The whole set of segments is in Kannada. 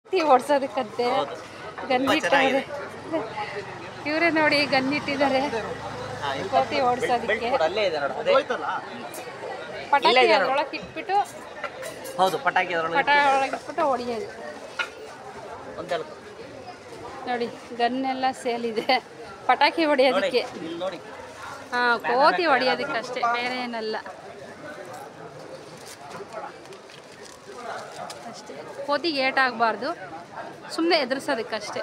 ತಿ ಓಡ್ಸೋದಕ್ಕಂತೆ ಗನ್ನಿಟ್ಟವ್ರೆ ಇವರೇ ನೋಡಿ ಗನ್ನಿಟ್ಟಿದ್ದಾರೆ ಕೋತಿ ಓಡಿಸೋದಕ್ಕೆ ಅಲ್ಲೇ ಇದೆ ನೋಡು ಅದೇ ಪಟಾಕಿ ಅದ್ರೊಳಗೆ ಇಟ್ಬಿಟ್ಟು ಹೌದು ಪಟಾಕಿ ಅದರೊಳಗೆ ಪಟ ಒಳಗೆ ಇಟ್ಬಿಟ್ಟು ಹೊಡಿಯೋದು ಒಂದೆಲ್ಲ ನೋಡಿ ಗನ್ ಎಲ್ಲ ಸೇಲ್ ಇದೆ ಪಟಾಕಿ ಹೊಡಿಯೋದಕ್ಕೆ ಇಲ್ಲಿ ನೋಡಿ ಹಾ ಕೋತಿ ಹೊಡಿಯೋದಕ್ಕೆ ಅಷ್ಟೇ ಬೇರೆ ಏನಲ್ಲ ಅಷ್ಟೇ ಕೋತಿಗೆ ಏಟಾಗಬಾರ್ದು ಸುಮ್ಮನೆ ಎದುರಿಸೋದಕ್ಕಷ್ಟೇ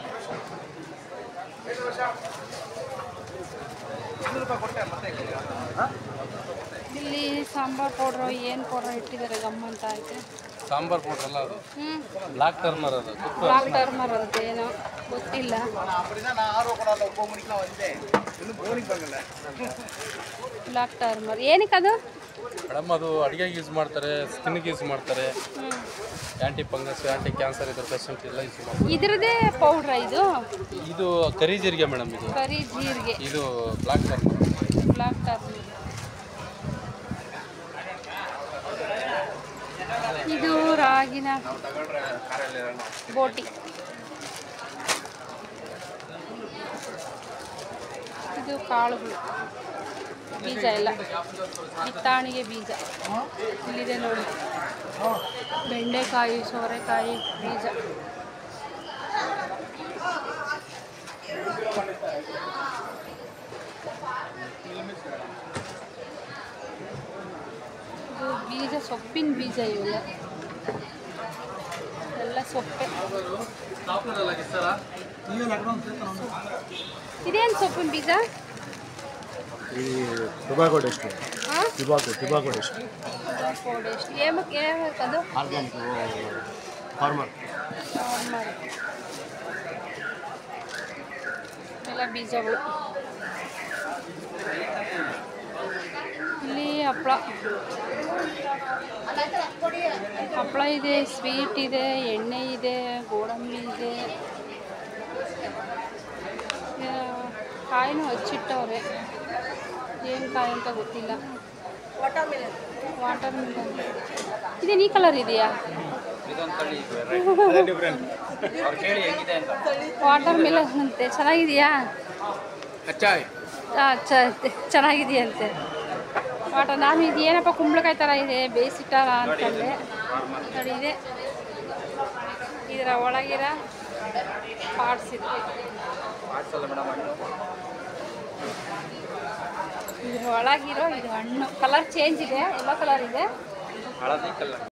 ಇಲ್ಲಿ ಸಾಂಬಾರ್ ಪೌಡ್ರು ಏನು ಪೌಡ್ರ್ ಇಟ್ಟಿದ್ದಾರೆ ಗಮ್ ಅಂತ ಐತೆ ಸಾಂಬಾರ್ ಪೌಡರ್ ಅಲ್ಲ ಅದು ಹ್ಞೂ ಬ್ಲಾಕ್ ಟರ್ಮರ್ ಅದು ಬ್ಲಾಕ್ ಟರ್ಮರ್ ಅಂತ ಏನೋ ಗೊತ್ತಿಲ್ಲ ಬ್ಲಾಕ್ ಟರ್ಮರ್ ಏನಕ್ಕೆ ಅದು ಮೇಡಮ್ ಅದು ಅಡುಗೆಗೆ ಯೂಸ್ ಮಾಡ್ತಾರೆ ಸ್ಕಿನ್ಗೆ ಯೂಸ್ ಮಾಡ್ತಾರೆ ಹ್ಞೂ ಆ್ಯಂಟಿ ಫಂಗಸ್ ಆ್ಯಂಟಿ ಕ್ಯಾನ್ಸರ್ ಇದ್ರ ಪೇಷಂಟ್ ಎಲ್ಲ ಯೂಸ್ ಮಾಡ್ತಾರೆ ಇದ್ರದ್ದೇ ಪೌಡ್ರಾ ಇದು ಇದು ಕರಿ ಜೀರಿಗೆ ಮೇಡಮ್ ಇದು ಕರಿ ಜೀರಿಗೆ ಇದು ಬ್ಲಾಕ್ ಟರ್ಮರ್ ಬ್ಲಾಕ್ ಟರ್ಮರ್ ಇದು ರಾಗಿನ ಬೋಟಿ ಇದು ಕಾಳುಗಳು ಬೀಜ ಎಲ್ಲ ಬಿತ್ತಾಣಿಗೆ ಬೀಜ ಇಲ್ಲಿದೆ ನೋಡಿ ಬೆಂಡೆಕಾಯಿ ಸೋರೆಕಾಯಿ ಬೀಜ ಇದು ಬೀಜ ಸೊಪ್ಪಿನ ಬೀಜ ಇವೆಲ್ಲ ಎಲ್ಲ ಸೊಪ್ಪೆ ಇದೇನು ಸೊಪ್ಪಿನ ಬೀಜ ಈ ಟೊಬ್ಯಾಕೊ ಟೆಸ್ಟ್ ಹಾಂ ಟೊಬ್ಯಾಕೊ ಟೊಬ್ಯಾಕೊ ಟೆಸ್ಟ್ ಎಷ್ಟು ಏಮಕ್ಕೆ ಏಮಕ್ಕೆ ಅದು ಆರ್ಗ್ಯಾನಿಕ್ ಫಾರ್ಮರ್ ನಾರ್ಮಲ್ ಎಲ್ಲ ಬೀಜಗಳು ಇಲ್ಲಿ ಹಪ್ಪಳ ಹಪ್ಪಳ ಇದೆ ಸ್ವೀಟ್ ಇದೆ ಎಣ್ಣೆ ಇದೆ ಗೋಡಂಬಿ ಇದೆ ಆ, ಕಾಯಿನೂ ಹಚ್ಚಿಟ್ಟವ್ರೆ ಏನು ಕಾಯಿ ಅಂತ ಗೊತ್ತಿಲ್ಲ ವಾಟರ್ ಮಿಲನ್ ಇದೇನು ಈ ಕಲರ್ ಇದೆಯಾ ವಾಟರ್ ಮಿಲನ್ ಅಂತೆ ಚೆನ್ನಾಗಿದೆಯಾ ಹಾಂ ಚ ಚೆನ್ನಾಗಿದೆಯಂತೆ ವಾಟರ್ ನಾನು ಇದು ಏನಪ್ಪ ಕುಂಬಳಕಾಯಿ ಥರ ಇದೆ ಬೇಯಿಸಿಟ್ಟಾರ ಅಂದ್ಕೊಂಡೆ ನೋಡಿ ಇದೆ ಇದರ ಒಳಗಿರ ಪಾರ್ಟ್ಸ್ ಇದೆ ಇದ್ರ ಒಳಗಿರೋ ಇದು ಹಣ್ಣು ಕಲರ್ ಚೇಂಜ್ ಇದೆ ಎಲ್ಲ ಕಲರ್ ಇದೆ ಹಳದಿ ಕಲ್ಲರ್